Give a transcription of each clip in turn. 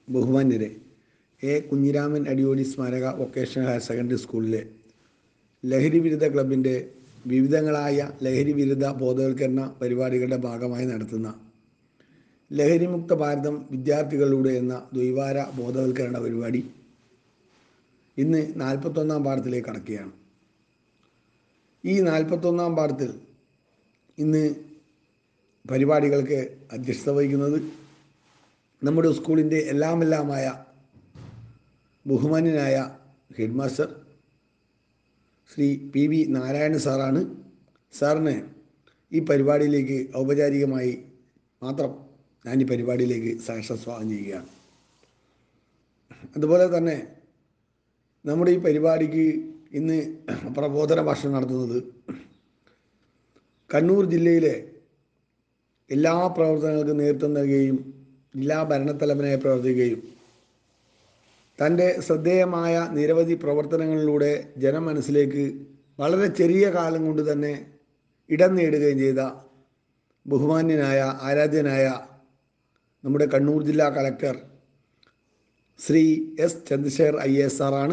ബഹുമാന്യരെ A Kunhiraman Adiyodi സ്മാരക vocational higher secondary സ്കൂളിലെ ലഹരി വിരുദ്ധ ക്ലബിൻ്റെ വിവിധങ്ങളായ ലഹരി വിരുദ്ധ ബോധവൽക്കരണ പരിപാടികളുടെ ഭാഗമായി നടത്തുന്ന ലഹരിമുക്ത ഭാരതം വിദ്യാർത്ഥികളിലൂടെ എന്ന ദ്വൈവാര ബോധവൽക്കരണ പരിപാടി ഇന്ന് നാൽപ്പത്തൊന്നാം പാഠത്തിലേക്ക് കടക്കുകയാണ് ഈ നാൽപ്പത്തൊന്നാം പാഠത്തിൽ ഇന്ന് പരിപാടികൾക്ക് അധ്യക്ഷത വഹിക്കുന്നത് നമ്മുടെ സ്കൂളിൻ്റെ എല്ലാമെല്ലാമായ ബഹുമാന്യനായ headmaster Shri P V Narayana സാറാണ് സാറിന് ഈ പരിപാടിയിലേക്ക് ഔപചാരികമായി മാത്രം ഞാൻ ഈ പരിപാടിയിലേക്ക് സാക്ഷ സ്വാഗതം ചെയ്യുകയാണ് അതുപോലെ തന്നെ നമ്മുടെ ഈ പരിപാടിക്ക് ഇന്ന് പ്രബോധന ഭാഷണം നടത്തുന്നത് കണ്ണൂർ ജില്ലയിലെ എല്ലാ പ്രവർത്തനങ്ങൾക്കും നേതൃത്വം നൽകുകയും ജില്ലാ ഭരണത്തലവനായി പ്രവർത്തിക്കുകയും തൻ്റെ ശ്രദ്ധേയമായ നിരവധി പ്രവർത്തനങ്ങളിലൂടെ ജനമനസ്സിലേക്ക് വളരെ ചെറിയ കാലം കൊണ്ട് തന്നെ ഇടം നേടുകയും ചെയ്ത ബഹുമാന്യനായ ആരാധ്യനായ നമ്മുടെ കണ്ണൂർ ജില്ലാ collector Shri S Chandrasekhar I S സാറാണ്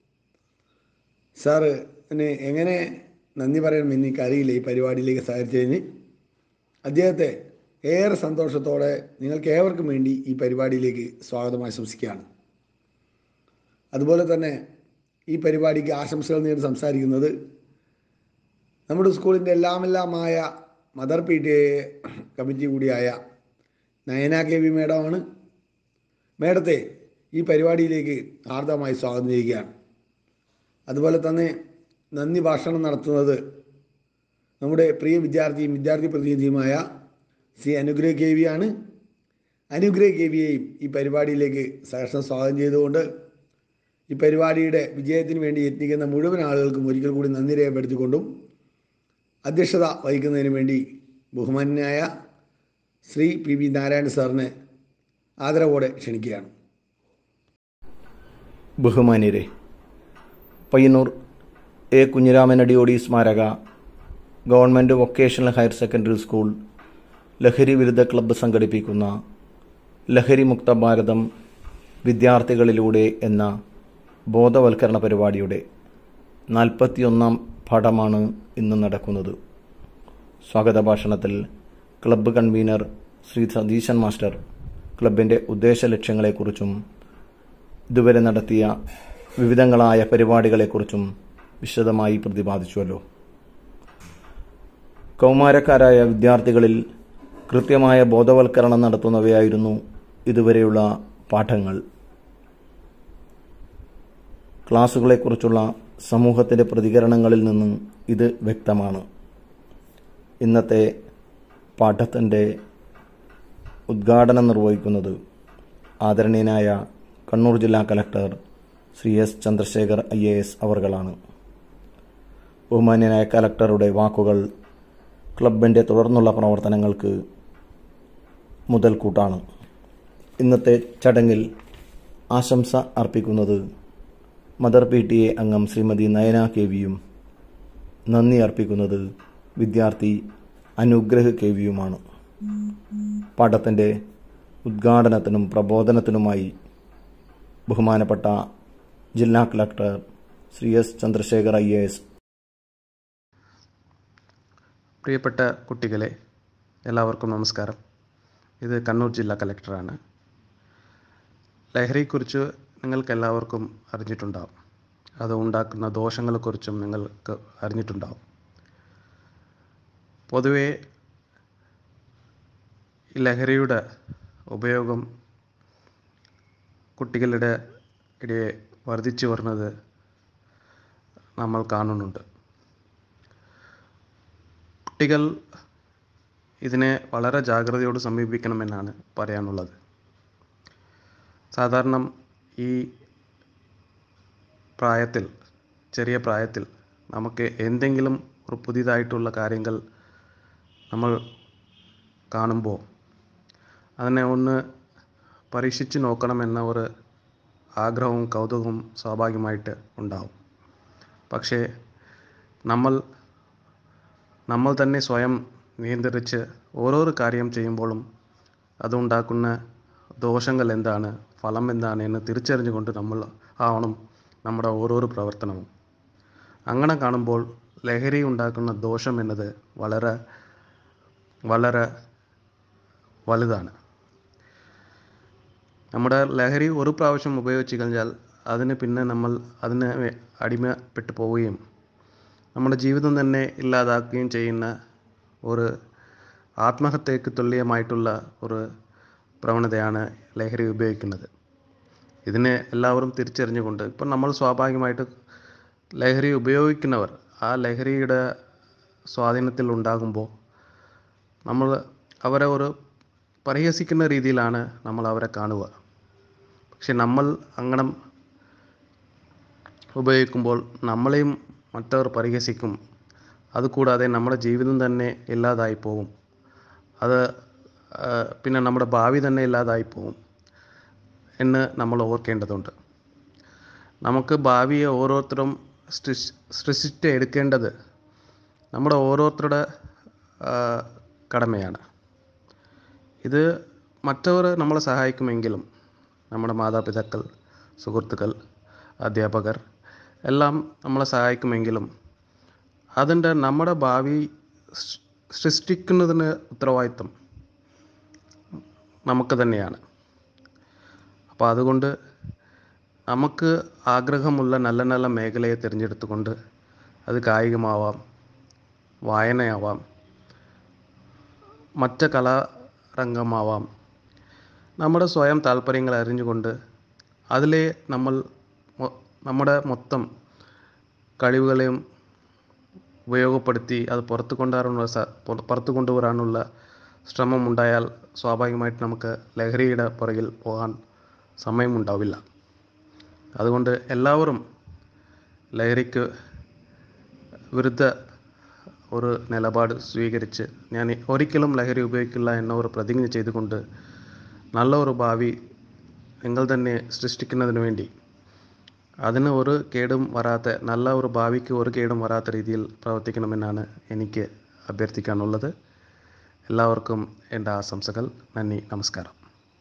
സാറ് എന്നെ എങ്ങനെ നന്ദി പറയണം എനിക്കറിയില്ല ഈ പരിപാടിയിലേക്ക് സഹകരിച്ചതിന് അദ്ദേഹത്തെ ഏറെ സന്തോഷത്തോടെ നിങ്ങൾക്ക് ഏവർക്കും വേണ്ടി ഈ പരിപാടിയിലേക്ക് സ്വാഗതം ആശംസിക്കുകയാണ് അതുപോലെ തന്നെ ഈ പരിപാടിക്ക് ആശംസകൾ നേടി സംസാരിക്കുന്നത് നമ്മുടെ സ്കൂളിൻ്റെ എല്ലാമെല്ലാമായ mother P T A committee കൂടിയായ നയന കെ വി മേഡമാണ് മേഡത്തെ ഈ പരിപാടിയിലേക്ക് ആർദ്രമായി സ്വാഗതം ചെയ്യുകയാണ് അതുപോലെ തന്നെ നന്ദി ഭാഷണം നടത്തുന്നത് നമ്മുടെ പ്രിയ വിദ്യാർത്ഥിയും വിദ്യാർത്ഥി പ്രതിനിധിയുമായ ശ്രീ അനുഗ്രഹ കെ വി ആണ് അനുഗ്രഹ കെ വിയെയും ഈ പരിപാടിയിലേക്ക് സഹർഷം സ്വാഗതം ചെയ്തുകൊണ്ട് ഈ പരിപാടിയുടെ വിജയത്തിന് വേണ്ടി യത്നിക്കുന്ന മുഴുവൻ ആളുകൾക്കും ഒരിക്കൽ കൂടി നന്ദി രേഖപ്പെടുത്തിക്കൊണ്ടും അധ്യക്ഷത വഹിക്കുന്നതിന് വേണ്ടി ബഹുമാന്യനായ ശ്രീ പി വി നാരായണ സാറിനെ ആദരവോടെ ക്ഷണിക്കുകയാണ് ബഹുമാന്യരെ പയ്യന്നൂർ എ കുഞ്ഞിരാമനടിയോടി സ്മാരക government vocational higher secondary school ലഹരി വിരുദ്ധ ക്ലബ്ബ് സംഘടിപ്പിക്കുന്ന ലഹരി മുക്ത ഭാരതം വിദ്യാർത്ഥികളിലൂടെ എന്ന ബോധവൽക്കരണ പരിപാടിയുടെ നാൽപ്പത്തിയൊന്നാം പാഠമാണ് ഇന്ന് നടക്കുന്നത് സ്വാഗത ഭാഷണത്തിൽ club convener Shri Satheesan master ക്ലബിൻ്റെ ഉദ്ദേശ ലക്ഷ്യങ്ങളെക്കുറിച്ചും ഇതുവരെ നടത്തിയ വിവിധങ്ങളായ പരിപാടികളെക്കുറിച്ചും വിശദമായി പ്രതിപാദിച്ചുവല്ലോ കൗമാരക്കാരായ വിദ്യാർത്ഥികളിൽ കൃത്യമായ ബോധവൽക്കരണം നടത്തുന്നവയായിരുന്നു ഇതുവരെയുള്ള പാഠങ്ങൾ ക്ലാസുകളെക്കുറിച്ചുള്ള സമൂഹത്തിൻ്റെ പ്രതികരണങ്ങളിൽ നിന്ന് ഇത് വ്യക്തമാണ് ഇന്നത്തെ പാഠത്തിൻ്റെ ഉദ്ഘാടനം നിർവഹിക്കുന്നത് ആദരണീയനായ കണ്ണൂർ ജില്ലാ collector Shri S Chandrasekhar I A S അവർകളാണ് ബഹുമാന്യനായ കലക്ടറുടെ വാക്കുകൾ ക്ലബിൻ്റെ തുടർന്നുള്ള പ്രവർത്തനങ്ങൾക്ക് മുതൽക്കൂട്ടാണ് ഇന്നത്തെ ചടങ്ങിൽ ആശംസ അർപ്പിക്കുന്നത് മദർ പി ടി എ അംഗം ശ്രീമതി നയന കെ വിയും നന്ദി അർപ്പിക്കുന്നത് വിദ്യാർത്ഥി അനുഗ്രഹ് കെ വിയുമാണ് പാഠത്തിൻ്റെ ഉദ്ഘാടനത്തിനും പ്രബോധനത്തിനുമായി ബഹുമാനപ്പെട്ട ജില്ലാ collector Shri S Chandrasekhar I A S പ്രിയപ്പെട്ട കുട്ടികളെ എല്ലാവർക്കും നമസ്കാരം ഇത് കണ്ണൂർ ജില്ലാ കലക്ടറാണ് ലഹരിയെക്കുറിച്ച് നിങ്ങൾക്ക് എല്ലാവർക്കും അറിഞ്ഞിട്ടുണ്ടാവും അത് ഉണ്ടാക്കുന്ന ദോഷങ്ങളെക്കുറിച്ചും നിങ്ങൾക്ക് അറിഞ്ഞിട്ടുണ്ടാവും പൊതുവേ ഈ ലഹരിയുടെ ഉപയോഗം കുട്ടികളുടെ ഇടയെ വർദ്ധിച്ചു വരുന്നത് നമ്മൾ കാണുന്നുണ്ട് കുട്ടികൾ ഇതിനെ വളരെ ജാഗ്രതയോട് സമീപിക്കണമെന്നാണ് പറയാനുള്ളത് സാധാരണ ഈ പ്രായത്തിൽ ചെറിയ പ്രായത്തിൽ നമുക്ക് എന്തെങ്കിലും ഒരു പുതിയതായിട്ടുള്ള കാര്യങ്ങൾ നമ്മൾ കാണുമ്പോൾ അതിനെ ഒന്ന് പരീക്ഷിച്ച് നോക്കണമെന്ന ഒരു ആഗ്രഹവും കൗതുകവും സ്വാഭാവികമായിട്ട് ഉണ്ടാവും പക്ഷേ നമ്മൾ നമ്മൾ തന്നെ സ്വയം നിയന്ത്രിച്ച് ഓരോരോ കാര്യം ചെയ്യുമ്പോഴും അതുണ്ടാക്കുന്ന ദോഷങ്ങൾ എന്താണ് ഫലം എന്താണ് എന്ന് തിരിച്ചറിഞ്ഞുകൊണ്ട് നമ്മൾ ആവണം നമ്മുടെ ഓരോരോ പ്രവർത്തനവും അങ്ങനെ കാണുമ്പോൾ ലഹരി ഉണ്ടാക്കുന്ന ദോഷം എന്നത് വളരെ വളരെ വലുതാണ് നമ്മുടെ ലഹരി ഒരു പ്രാവശ്യം ഉപയോഗിച്ച് കഴിഞ്ഞാൽ അതിന് പിന്നെ നമ്മൾ അതിന് വേ- അടിമപ്പെട്ടു പോവുകയും നമ്മുടെ ജീവിതം തന്നെ ഇല്ലാതാക്കുകയും ചെയ്യുന്ന ഒരു ആത്മഹത്യക്ക് തുല്യമായിട്ടുള്ള ഒരു പ്രവണതയാണ് ലഹരി ഉപയോഗിക്കുന്നത് ഇതിനെ എല്ലാവരും തിരിച്ചറിഞ്ഞുകൊണ്ട് ഇപ്പം നമ്മൾ സ്വാഭാവികമായിട്ട് ലഹരി ഉപയോഗിക്കുന്നവർ ആ ലഹരിയുടെ സ്വാധീനത്തിൽ ഉണ്ടാകുമ്പോൾ നമ്മൾ അവരെ ഒരു പരിഹസിക്കുന്ന രീതിയിലാണ് നമ്മൾ അവരെ കാണുക പക്ഷെ നമ്മൾ അങ്ങനെ ഉപയോഗിക്കുമ്പോൾ നമ്മളെയും മറ്റവർ പരിഹസിക്കും അതുകൂടാതെ നമ്മുടെ ജീവിതം തന്നെ ഇല്ലാതായി പോകും അത് ആ, പിന്നെ നമ്മുടെ ഭാവി തന്നെ ഇല്ലാതായി പോകും എന്ന് നമ്മൾ ഓർക്കേണ്ടതുണ്ട് നമുക്ക് ഭാവിയെ ഓരോരുത്തരും സൃഷ് സൃഷ്ടിച്ച് എടുക്കേണ്ടത് നമ്മുടെ ഓരോരുത്തരുടെ ആ, കടമയാണ് ഇത് മറ്റവർ നമ്മളെ സഹായിക്കുമെങ്കിലും നമ്മുടെ മാതാപിതാക്കൾ സുഹൃത്തുക്കൾ അധ്യാപകർ എല്ലാം നമ്മളെ സഹായിക്കുമെങ്കിലും അതിൻ്റെ നമ്മുടെ ഭാവി സൃ- സൃഷ്ടിക്കുന്നതിന് ഉത്തരവാദിത്വം നമുക്ക് തന്നെയാണ് അപ്പോൾ അതുകൊണ്ട് നമുക്ക് ആഗ്രഹമുള്ള നല്ല നല്ല മേഖലയെ തിരഞ്ഞെടുത്തുകൊണ്ട് അത് കായികമാവാം വായനയാവാം മറ്റ് കലാരംഗമാവാം നമ്മുടെ സ്വയം താല്പര്യങ്ങൾ അറിഞ്ഞുകൊണ്ട് അതിലെ നമ്മൾ മൊ- നമ്മുടെ മൊത്തം കഴിവുകളെയും ഉപയോഗപ്പെടുത്തി അത് പുറത്ത് കൊണ്ടുവരാനുള്ള സ- പുറ- പുറത്ത് കൊണ്ടുവരാനുള്ള ശ്രമം ഉണ്ടായാൽ സ്വാഭാവികമായിട്ട് നമുക്ക് ലഹരിയുടെ പുറകിൽ പോകാൻ സമയമുണ്ടാവില്ല അതുകൊണ്ട് എല്ലാവരും ലഹരിക്ക് വിരുദ്ധ ഒരു നിലപാട് സ്വീകരിച്ച് ഞാൻ ഒരിക്കലും ലഹരി ഉപയോഗിക്കില്ല എന്ന ഒരു പ്രതിജ്ഞ ചെയ്തുകൊണ്ട് നല്ല ഒരു ഭാവി നിങ്ങൾ തന്നെ സൃഷ്ടിക്കുന്നതിന് വേണ്ടി അതിന് ഒരു കേടും വരാത്ത നല്ല ഒരു ഭാവിക്ക് ഒരു കേടും വരാത്ത രീതിയിൽ പ്രവർത്തിക്കണമെന്നാണ് എനിക്ക് അഭ്യർത്ഥിക്കാനുള്ളത് എല്ലാവർക്കും എൻ്റെ ആശംസകൾ നന്ദി നമസ്കാരം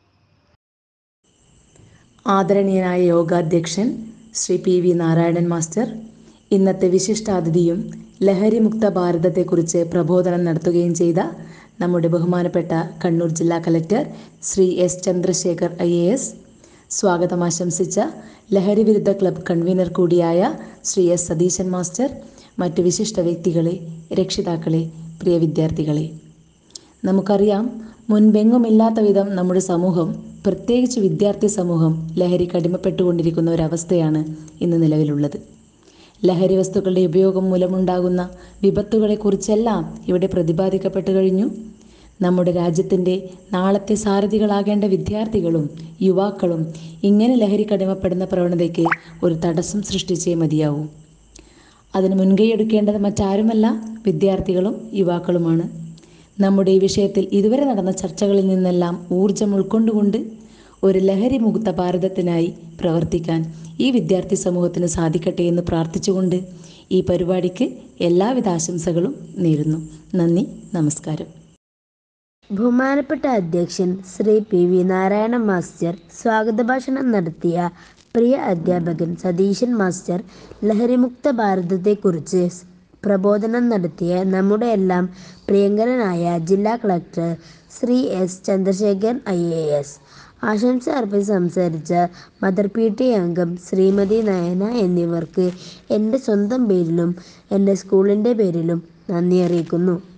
ആദരണീയനായ യോഗാധ്യക്ഷൻ Shri P V Narayanan master ഇന്നത്തെ വിശിഷ്ടാതിഥിയും ലഹരിമുക്ത ഭാരതത്തെക്കുറിച്ച് പ്രബോധനം നടത്തുകയും ചെയ്ത നമ്മുടെ ബഹുമാനപ്പെട്ട കണ്ണൂർ ജില്ലാ collector Shri S Chandrasekhar I A S സ്വാഗതം ആശംസിച്ച ലഹരി വിരുദ്ധ ക്ലബ് കൺവീനർ കൂടിയായ ശ്രീ എസ് സതീശൻ മാസ്റ്റർ മറ്റു വിശിഷ്ട വ്യക്തികളെ രക്ഷിതാക്കളെ പ്രിയ വിദ്യാർത്ഥികളെ നമുക്കറിയാം മുൻപെങ്ങുമില്ലാത്ത വിധം നമ്മുടെ സമൂഹം പ്രത്യേകിച്ച് വിദ്യാർത്ഥി സമൂഹം ലഹരിക്ക് അടിമപ്പെട്ടുകൊണ്ടിരിക്കുന്ന ഒരവസ്ഥയാണ് ഇന്ന് നിലവിലുള്ളത് ലഹരി വസ്തുക്കളുടെ ഉപയോഗം മൂലമുണ്ടാകുന്ന വിപത്തുകളെക്കുറിച്ചെല്ലാം ഇവിടെ പ്രതിപാദിക്കപ്പെട്ടു കഴിഞ്ഞു നമ്മുടെ രാജ്യത്തിൻ്റെ നാളത്തെ സാരഥികളാകേണ്ട വിദ്യാർത്ഥികളും യുവാക്കളും ഇങ്ങനെ ലഹരിക്കടിമപ്പെടുന്ന പ്രവണതയ്ക്ക് ഒരു തടസ്സം സൃഷ്ടിച്ചേ മതിയാവൂ അതിന് മുൻകൈയെടുക്കേണ്ടത് മറ്റാരുമല്ല വിദ്യാർത്ഥികളും യുവാക്കളുമാണ് നമ്മുടെ ഈ വിഷയത്തിൽ ഇതുവരെ നടന്ന ചർച്ചകളിൽ നിന്നെല്ലാം ഊർജം ഉൾക്കൊണ്ടുകൊണ്ട് ഒരു ലഹരി മുക്ത ഭാരതത്തിനായി പ്രവർത്തിക്കാൻ ഈ വിദ്യാർത്ഥി സമൂഹത്തിന് സാധിക്കട്ടെ എന്ന് പ്രാർത്ഥിച്ചുകൊണ്ട് ഈ പരിപാടിക്ക് എല്ലാവിധ ആശംസകളും നേരുന്നു നന്ദി നമസ്കാരം ബഹുമാനപ്പെട്ട അധ്യക്ഷൻ Shri P V Narayana master സ്വാഗത ഭാഷണം നടത്തിയ പ്രിയ അധ്യാപകൻ സതീശൻ മാസ്റ്റർ ലഹരിമുക്ത ഭാരതത്തെക്കുറിച്ച് സ് പ്രബോധനം നടത്തിയ നമ്മുടെ എല്ലാം പ്രിയങ്കരനായ ജില്ലാ collector Shri S Chandrasekhar I A S ആശംസ അർപ്പിച്ച് സംസാരിച്ച മദർ പി ടി അംഗം ശ്രീമതി നയന എന്നിവർക്ക് എൻ്റെ സ്വന്തം പേരിലും എൻ്റെ സ്കൂളിൻ്റെ പേരിലും നന്ദി അറിയിക്കുന്നു